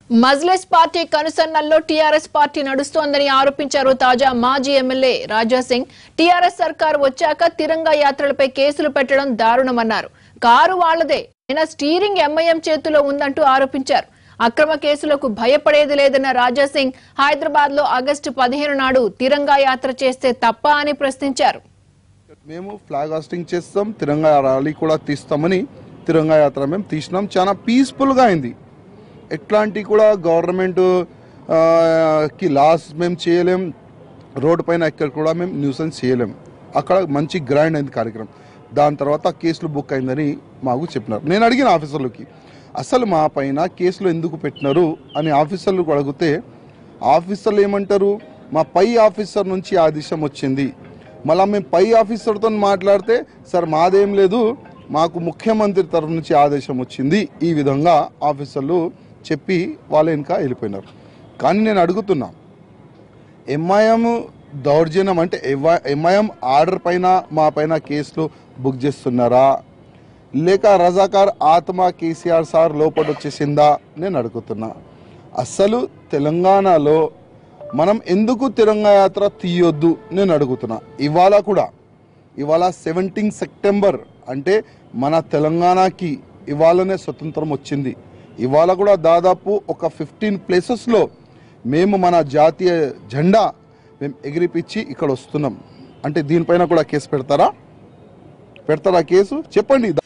Majlis party కనుసన్నల్లో TRS party నడుస్తోందని ఆరోపించారు తాజా మాజీ ఎమ్మెల్యే రాజాసింగ్ టీఆర్ఎస్ సర్కార్ వచ్చాక తిరంగా యాత్రలపై కేసులు పెట్టడం దారుణమన్నారు కారు వాళ్లదే అయినా స్టీరింగ్ ఎంఐఎం చేతిలో ఉందంటూ ఆరోపించారు అక్రమ కేసులకు భయపడేది లేదన్న రాజాసింగ్ హైదరాబాద్ లో ఆగస్టు పదిహేను నాడు తిరంగా యాత్ర చేస్తే తప్ప అని ప్రశ్నించారు మేము ఫ్లాగ్ హాస్టింగ్ చేస్తాం తిరంగా ర్యాలీ కూడా తీస్తామని తిరంగా యాత్ర మేము తీసినాం చాలా పీస్ఫుల్గా అయింది ఎట్లాంటి కూడా గవర్నమెంట్ ఆ, కి లాస్ మేము చేయలేం రోడ్డు పైన ఎక్కడ కూడా మేము న్యూసెన్స్ చేయలేం అక్కడ మంచి గ్రాండ్ అయింది కార్యక్రమం దాని తర్వాత కేసులు బుక్ అయిందని మాకు చెప్పినారు నేను అడిగిన ఆఫీసర్లకి అసలు మా పైన కేసులు ఎందుకు పెట్టినారు అని ఆఫీసర్లు అడిగితే ఆఫీసర్లు ఏమంటారు మా పై ఆఫీసర్ నుంచి ఆదేశం వచ్చింది మళ్ళీ మేము పై ఆఫీసర్తో మాట్లాడితే సార్ మాదేం లేదు మాకు ముఖ్యమంత్రి తరఫు నుంచి ఆదేశం వచ్చింది ఈ విధంగా ఆఫీసర్లు చెప్పి వాళ్ళ వెనుక వెళ్ళిపోయినారు కానీ నేను అడుగుతున్నా ఎంఐఎం దౌర్జన్యం అంటే ఎంఐఎం ఆర్డర్ పైన మా పైన కేసులు బుక్ చేస్తున్నారా లేక రజాకార్ ఆత్మ కేసీఆర్ సార్ లోపల వచ్చేసిందా నేను అడుగుతున్నా అసలు తెలంగాణలో మనం ఎందుకు తిరంగా యాత్ర తీయొద్దు నేను అడుగుతున్నా ఇవాళ కూడా ఇవాళ సెవెంటీన్ సెప్టెంబర్ అంటే మన తెలంగాణకి ఇవాళనే స్వతంత్రం వచ్చింది ఇవాళ కూడా దాదాపు ఒక ఫిఫ్టీన్ ప్లేసెస్లో మేము మన జాతీయ జెండా మేము ఎగిరిపిచ్చి ఇక్కడ వస్తున్నాం అంటే దీనిపైన కూడా కేసు పెడతారా పెడతారా కేసు చెప్పండి